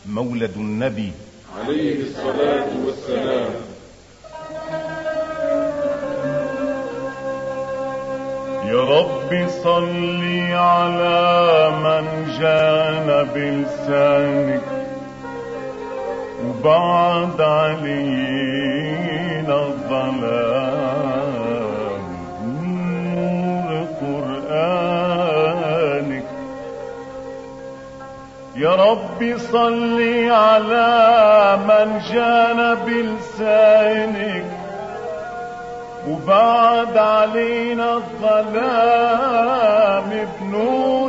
مولد النبي عليه الصلاة والسلام يا رب صل على من جانا بلسانك وبعد علينا الظلام نور قرآنك يا رب صل على من جانا بلسانك وبعد علينا الظلام بنور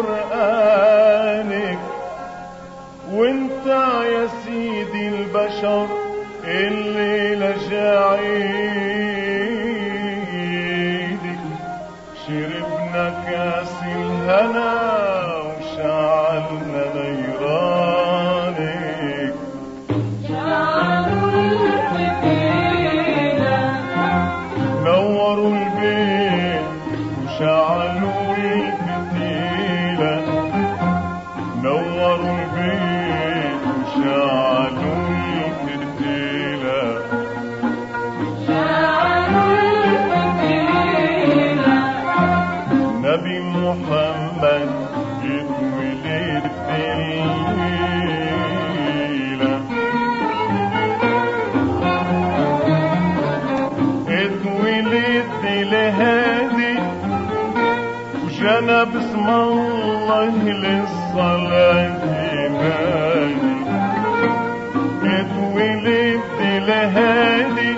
قرآنك وانت يا سيدي البشر اللي لجعيدك شربنا كاس الهنا وشعلنا نيرانك نوروا البيت وشعلوا الفتيلة نوروا البيت وشعلوا الفتيلة نبي محمد اتولد الليلة اتولد لهادي وجنى باسم الله للصلاة نادي اتولد لهادي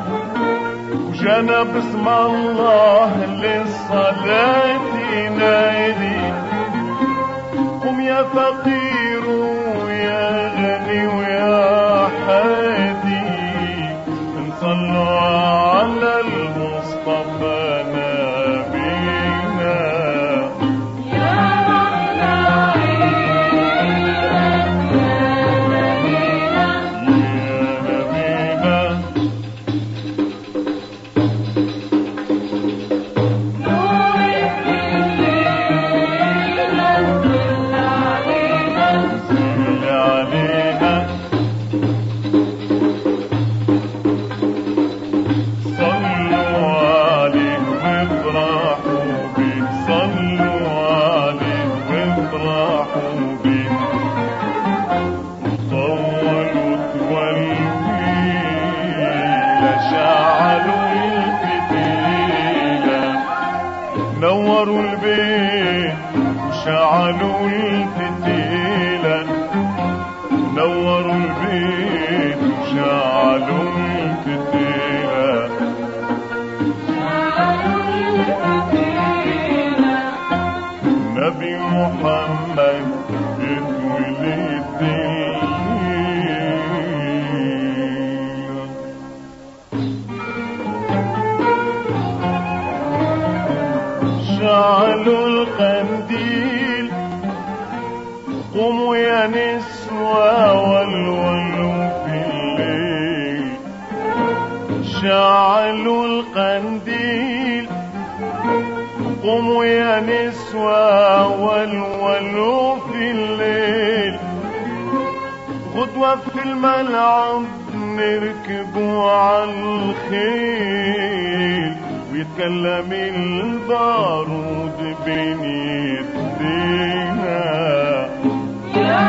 وجنى باسم الله للصلاة نادي قم يا فقير ويا غني ويا حادي نصلوا على المصطفى نبينا يا نبينا صل علينا صلوا عليه وافرحوا به صلوا عليه وافرحوا به طولوا الفتيلة شعلوا الفتيلة نوروا البيت وشعلوا الفتيلة نوروا البيت وشعلوا الفتيلة نبي محمد اتولد الليلة شعلوا القنديل قوموا يا نسوى والولوا في الليل شعلوا القنديل قوموا يا نسوى والولوا في الليل غدوة في الملعب نركبوا على الخيل ويتكلم البارود بين يدينا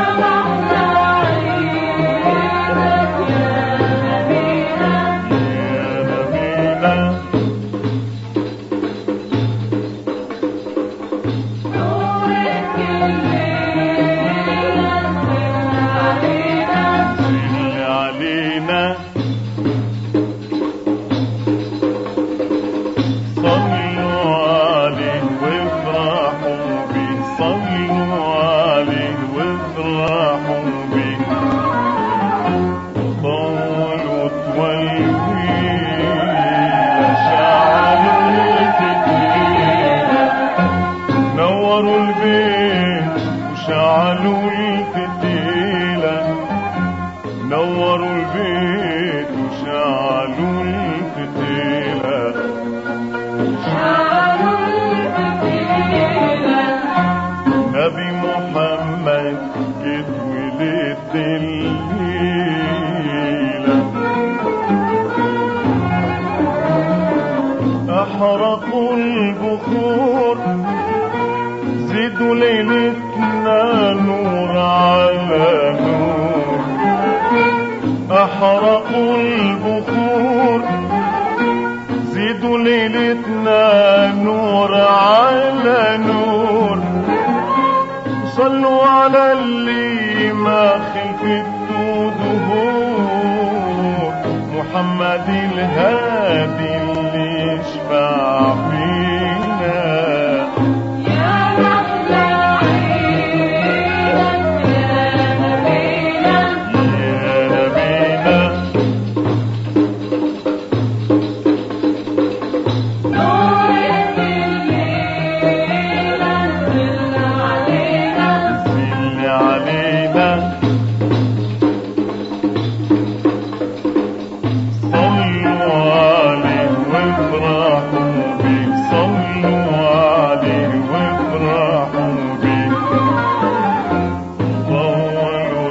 يا نبينا صل علينا صلوا عليه وافرحوا به صلوا عليه وافرحوا به طولوا طويلة شعلوا الفتيلة نوروا البيت وشعلوا الفتيلة نوروا البيت وشعلوا الفتيلة نبي محمد اتولد الليلة أحرقوا البخور زيدوا ليلتنا نور على نور أحرقوا البخور زيدوا ليلتنا نور على نور صلوا على اللي ما خلفته دهور محمد الهادي اللي يشفع فينا يا محلى عيدك يا نبينا يا نبينا نورك الليلة نزل علينا زل علينا صلوا عليه وافرحوا بيه صلوا عليه وافرحوا بيه طولوا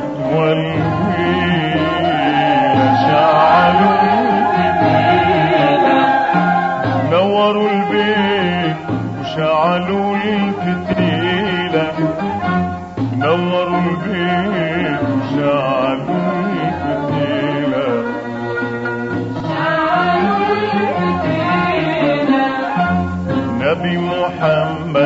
تولوينا شعلوا الفتيلة نوروا البيت وشعلوا الفتيلة نوروا البيت وشعلوا الفتيلة شعلوا الفتيلة نبي محمد